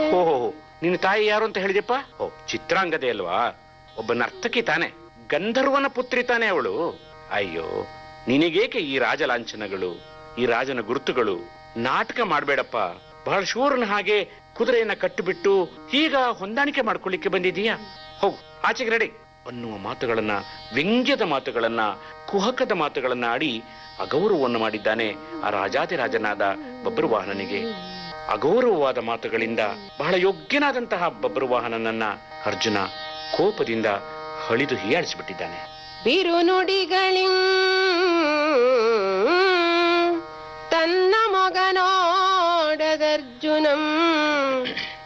ಓಹೋ ನಿನ್ನ ತಾಯಿ ಯಾರು ಅಂತ ಹೇಳಿದೆಪ್ಪ ಓ ಚಿತ್ರಾಂಗದೆ ಅಲ್ವಾ ಒಬ್ಬ ನರ್ತಕಿ ತಾನೆ ಗಂಧರ್ವನ ಪುತ್ರಿ ತಾನೆ ಅವಳು ಅಯ್ಯೋ ನಿನಗೇಕೆ ಈ ರಾಜ ಲಾಂಛನಗಳು ಈ ರಾಜನ ಗುರುತುಗಳು ನಾಟಕ ಮಾಡ್ಬೇಡಪ್ಪ ಬಹಳ ಶೂರನ ಹಾಗೆ ಕುದುರೆಯನ್ನ ಕಟ್ಟಿಬಿಟ್ಟು ಈಗ ಹೊಂದಾಣಿಕೆ ಮಾಡ್ಕೊಳ್ಳಿಕ್ಕೆ ಬಂದಿದೀಯಾ ಹೋಗು ಆಚೆಗೆ ರೆಡಿ ಅನ್ನುವ ಮಾತುಗಳನ್ನ ವ್ಯಂಗ್ಯದ ಮಾತುಗಳನ್ನ ಕುಹಕದ ಮಾತುಗಳನ್ನ ಆಡಿ ಅಗೌರವವನ್ನು ಮಾಡಿದ್ದಾನೆ ಆ ರಾಜಾದಿರಾಜನಾದ ಬಬ್ರುವಾಹನನಿಗೆ ಅಗೌರವವಾದ ಮಾತುಗಳಿಂದ ಬಹಳ ಯೋಗ್ಯನಾದಂತಹ ಬಬ್ರುವಾಹನನನ್ನ ಅರ್ಜುನ ಕೋಪದಿಂದ ಹಳಿದು ಹೀಯಾಳಿಸಿಬಿಟ್ಟಿದ್ದಾನೆ ಬಿರು ನುಡಿಗಳಿಂ